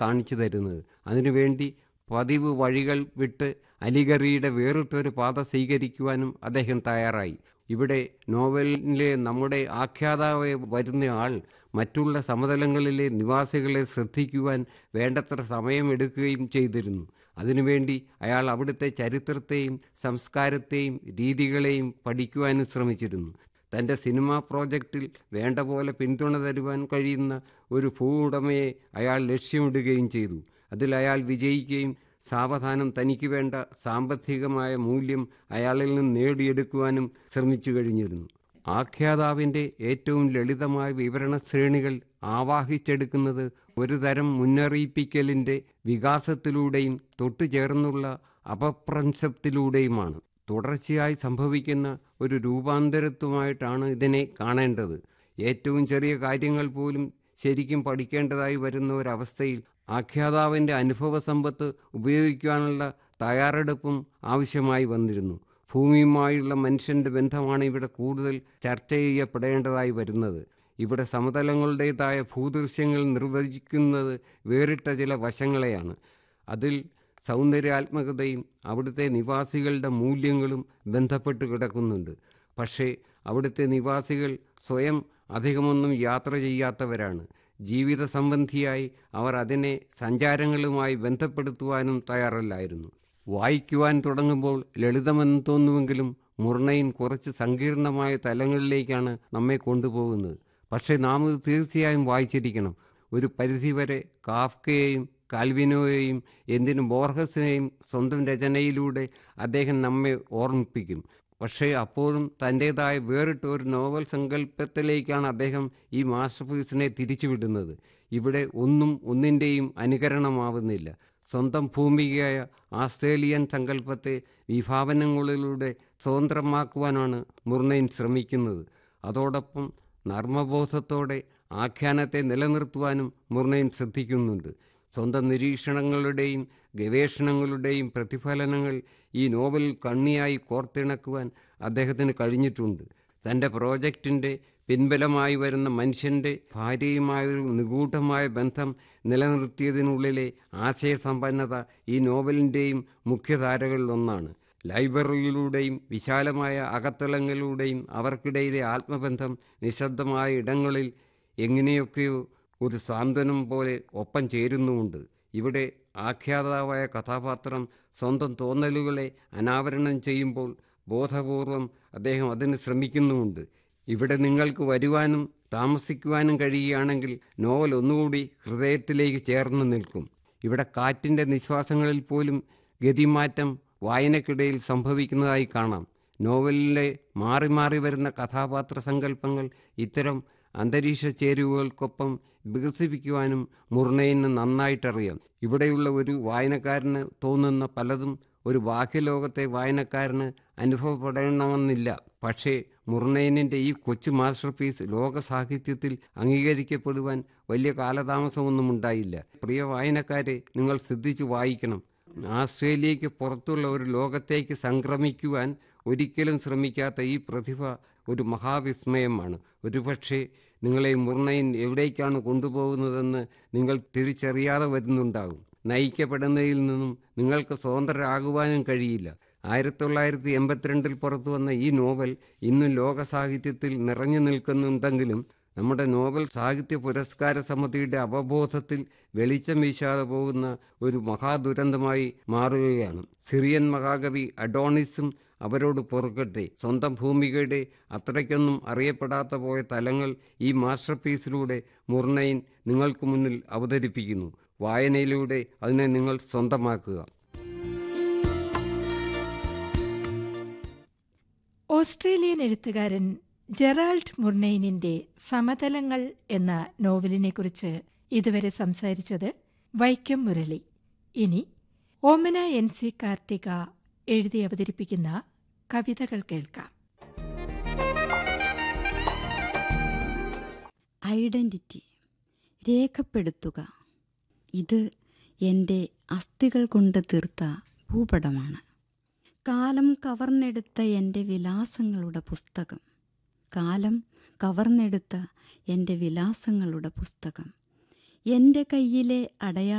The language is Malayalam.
കാണിച്ചു തരുന്നത് അതിനുവേണ്ടി പതിവ് വഴികൾ വിട്ട് അലിഗറിയുടെ വേറിട്ടൊരു പാത സ്വീകരിക്കുവാനും അദ്ദേഹം തയ്യാറായി ഇവിടെ നോവലിലെ നമ്മുടെ ആഖ്യാതാവ് വരുന്നയാൾ മറ്റുള്ള സമതലങ്ങളിലെ നിവാസികളെ ശ്രദ്ധിക്കുവാൻ വേണ്ടത്ര സമയമെടുക്കുകയും ചെയ്തിരുന്നു അതിനുവേണ്ടി അയാൾ അവിടുത്തെ ചരിത്രത്തെയും സംസ്കാരത്തെയും രീതികളെയും പഠിക്കുവാനും ശ്രമിച്ചിരുന്നു തൻ്റെ സിനിമാ പ്രോജക്റ്റിൽ വേണ്ട പോലെ പിന്തുണ തരുവാൻ കഴിയുന്ന ഒരു ഭൂവുടമയെ അയാൾ ലക്ഷ്യമിടുകയും ചെയ്തു അതിൽ അയാൾ വിജയിക്കുകയും സാവധാനം തനിക്ക് വേണ്ട സാമ്പത്തികമായ മൂല്യം അയാളിൽ നിന്ന് നേടിയെടുക്കുവാനും ശ്രമിച്ചു കഴിഞ്ഞിരുന്നു ആഖ്യാതാവിൻ്റെ ഏറ്റവും ലളിതമായ വിവരണ ശ്രേണികൾ ആവാഹിച്ചെടുക്കുന്നത് ഒരു തരം മുന്നറിയിപ്പിക്കലിൻ്റെ വികാസത്തിലൂടെയും തൊട്ടുചേർന്നുള്ള അപപ്രംശത്തിലൂടെയുമാണ് തുടർച്ചയായി സംഭവിക്കുന്ന ഒരു രൂപാന്തരത്വമായിട്ടാണ് ഇതിനെ കാണേണ്ടത് ഏറ്റവും ചെറിയ കാര്യങ്ങൾ പോലും ശരിക്കും പഠിക്കേണ്ടതായി വരുന്ന ഒരവസ്ഥയിൽ ആഖ്യാതാവിൻ്റെ അനുഭവ സമ്പത്ത് ഉപയോഗിക്കാനുള്ള തയ്യാറെടുപ്പും ആവശ്യമായി വന്നിരുന്നു ഭൂമിയുമായുള്ള മനുഷ്യൻ്റെ ബന്ധമാണ് ഇവിടെ കൂടുതൽ ചർച്ച ചെയ്യപ്പെടേണ്ടതായി വരുന്നത് ഇവിടെ സമതലങ്ങളുടേതായ ഭൂദൃശ്യങ്ങൾ നിർവചിക്കുന്നത് വേറിട്ട ചില വശങ്ങളെയാണ് അതിൽ സൗന്ദര്യാത്മകതയും അവിടുത്തെ നിവാസികളുടെ മൂല്യങ്ങളും ബന്ധപ്പെട്ട് കിടക്കുന്നുണ്ട് പക്ഷേ അവിടുത്തെ നിവാസികൾ സ്വയം അധികമൊന്നും യാത്ര ചെയ്യാത്തവരാണ് ജീവിത സംബന്ധിയായി അവർ അതിനെ സഞ്ചാരങ്ങളുമായി ബന്ധപ്പെടുത്തുവാനും തയ്യാറല്ലായിരുന്നു വായിക്കുവാൻ തുടങ്ങുമ്പോൾ ലളിതമെന്ന് തോന്നുമെങ്കിലും മുർണയിൻ കുറച്ച് സങ്കീർണമായ തലങ്ങളിലേക്കാണ് നമ്മെ കൊണ്ടുപോകുന്നത് പക്ഷേ നാം ഇത് തീർച്ചയായും വായിച്ചിരിക്കണം ഒരു പരിധിവരെ കാഫ്കയെയും കാൽവിനോയെയും എന്തിനും ബോർഹസിനെയും സ്വന്തം രചനയിലൂടെ അദ്ദേഹം നമ്മെ ഓർമ്മിപ്പിക്കും പക്ഷേ അപ്പോഴും തൻ്റേതായ വേറിട്ട ഒരു നോവൽ സങ്കല്പത്തിലേക്കാണ് അദ്ദേഹം ഈ മാസ്റ്റർ പീസിനെ തിരിച്ചുവിടുന്നത് ഇവിടെ ഒന്നും ഒന്നിൻ്റെയും അനുകരണമാവുന്നില്ല സ്വന്തം ഭൂമികയായ ആസ്ട്രേലിയൻ സങ്കല്പത്തെ വിഭാവനങ്ങളിലൂടെ സ്വതന്ത്രമാക്കുവാനാണ് മുർണയിൻ ശ്രമിക്കുന്നത് അതോടൊപ്പം നർമ്മബോധത്തോടെ ആഖ്യാനത്തെ നിലനിർത്തുവാനും മുർണയിൻ ശ്രദ്ധിക്കുന്നുണ്ട് സ്വന്തം നിരീക്ഷണങ്ങളുടെയും ഗവേഷണങ്ങളുടെയും പ്രതിഫലനങ്ങൾ ഈ നോവലിൽ കണ്ണിയായി കോർത്തിണക്കുവാൻ അദ്ദേഹത്തിന് കഴിഞ്ഞിട്ടുണ്ട് തൻ്റെ പ്രോജക്റ്റിൻ്റെ പിൻബലമായി വരുന്ന മനുഷ്യൻ്റെ ഭാര്യയുമായൊരു നിഗൂഢമായ ബന്ധം നിലനിർത്തിയതിനുള്ളിലെ ആശയസമ്പന്നത ഈ നോവലിൻ്റെയും മുഖ്യധാരകളിലൊന്നാണ് ലൈബ്രറിയിലൂടെയും വിശാലമായ അകത്തളങ്ങളിലൂടെയും അവർക്കിടയിലെ ആത്മബന്ധം നിശബ്ദമായ ഇടങ്ങളിൽ എങ്ങനെയൊക്കെയോ ഒരു സാന്ത്വനം പോലെ ഒപ്പം ചേരുന്നുമുണ്ട് ഇവിടെ ആഖ്യാതാവായ കഥാപാത്രം സ്വന്തം തോന്നലുകളെ അനാവരണം ചെയ്യുമ്പോൾ ബോധപൂർവം അദ്ദേഹം അതിന് ശ്രമിക്കുന്നുമുണ്ട് ഇവിടെ നിങ്ങൾക്ക് വരുവാനും താമസിക്കുവാനും കഴിയുകയാണെങ്കിൽ നോവൽ ഒന്നുകൂടി ഹൃദയത്തിലേക്ക് ചേർന്ന് നിൽക്കും ഇവിടെ കാറ്റിൻ്റെ നിശ്വാസങ്ങളിൽ പോലും ഗതിമാറ്റം വായനക്കിടയിൽ സംഭവിക്കുന്നതായി കാണാം നോവലിലെ മാറി മാറി വരുന്ന കഥാപാത്ര സങ്കല്പങ്ങൾ ഇത്തരം അന്തരീക്ഷ ചേരുവകൾക്കൊപ്പം വികസിപ്പിക്കുവാനും മുർണയിന് നന്നായിട്ടറിയാം ഇവിടെയുള്ള ഒരു വായനക്കാരന് തോന്നുന്ന പലതും ഒരു ബാഹ്യലോകത്തെ വായനക്കാരന് അനുഭവപ്പെടണമെന്നില്ല പക്ഷേ മുർണയിനിൻ്റെ ഈ കൊച്ചു മാസ്റ്റർ പീസ് ലോക സാഹിത്യത്തിൽ അംഗീകരിക്കപ്പെടുവാൻ വലിയ കാലതാമസമൊന്നും ഉണ്ടായില്ല പ്രിയ വായനക്കാരെ നിങ്ങൾ ശ്രദ്ധിച്ച് വായിക്കണം ആസ്ട്രേലിയയ്ക്ക് പുറത്തുള്ള ഒരു ലോകത്തേക്ക് സംക്രമിക്കുവാൻ ഒരിക്കലും ശ്രമിക്കാത്ത ഈ പ്രതിഭ ഒരു മഹാവിസ്മയമാണ് ഒരുപക്ഷെ നിങ്ങളെ മുർണയിൻ എവിടേക്കാണ് കൊണ്ടുപോകുന്നതെന്ന് നിങ്ങൾ തിരിച്ചറിയാതെ വരുന്നുണ്ടാകും നയിക്കപ്പെടുന്നതിൽ നിന്നും നിങ്ങൾക്ക് സ്വതന്ത്രരാകുവാനും കഴിയില്ല ആയിരത്തി തൊള്ളായിരത്തി എൺപത്തിരണ്ടിൽ പുറത്തു വന്ന ഈ നോവൽ ഇന്നും ലോക സാഹിത്യത്തിൽ നിറഞ്ഞു നിൽക്കുന്നുണ്ടെങ്കിലും നമ്മുടെ നോബൽ സാഹിത്യ പുരസ്കാര സമിതിയുടെ അവബോധത്തിൽ വെളിച്ചം വീശാതെ പോകുന്ന ഒരു മഹാദുരന്തമായി മാറുകയാണ് സിറിയൻ മഹാകവി അഡോണിസും അവരോട് പൊറുക്കട്ടെ സ്വന്തം ഭൂമികയുടെ അത്രയ്ക്കൊന്നും അറിയപ്പെടാത്ത പോയ തലങ്ങൾ ഈ മാസ്റ്റർ പീസിലൂടെ മുർണയിൻ നിങ്ങൾക്ക് മുന്നിൽ അവതരിപ്പിക്കുന്നു വായനയിലൂടെ അതിനെ നിങ്ങൾ സ്വന്തമാക്കുക ഓസ്ട്രേലിയൻ എഴുത്തുകാരൻ ജെറാൾഡ് മുർനെയിനിന്റെ സമതലങ്ങൾ എന്ന നോവലിനെക്കുറിച്ച് ഇതുവരെ സംസാരിച്ചത് വൈക്കം മുരളി ഇനി ഓമന എൻ സി കാർത്തിക എഴുതി അവതരിപ്പിക്കുന്ന കവിതകൾ കേൾക്കാം ഐഡന്റിറ്റി രേഖപ്പെടുത്തുക ഇത് എൻ്റെ അസ്ഥികൾ കൊണ്ട് തീർത്ത ഭൂപടമാണ് കാലം കവർന്നെടുത്ത എൻ്റെ വിലാസങ്ങളുടെ പുസ്തകം കാലം കവർന്നെടുത്ത എൻ്റെ വിലാസങ്ങളുടെ പുസ്തകം എൻ്റെ കയ്യിലെ അടയാള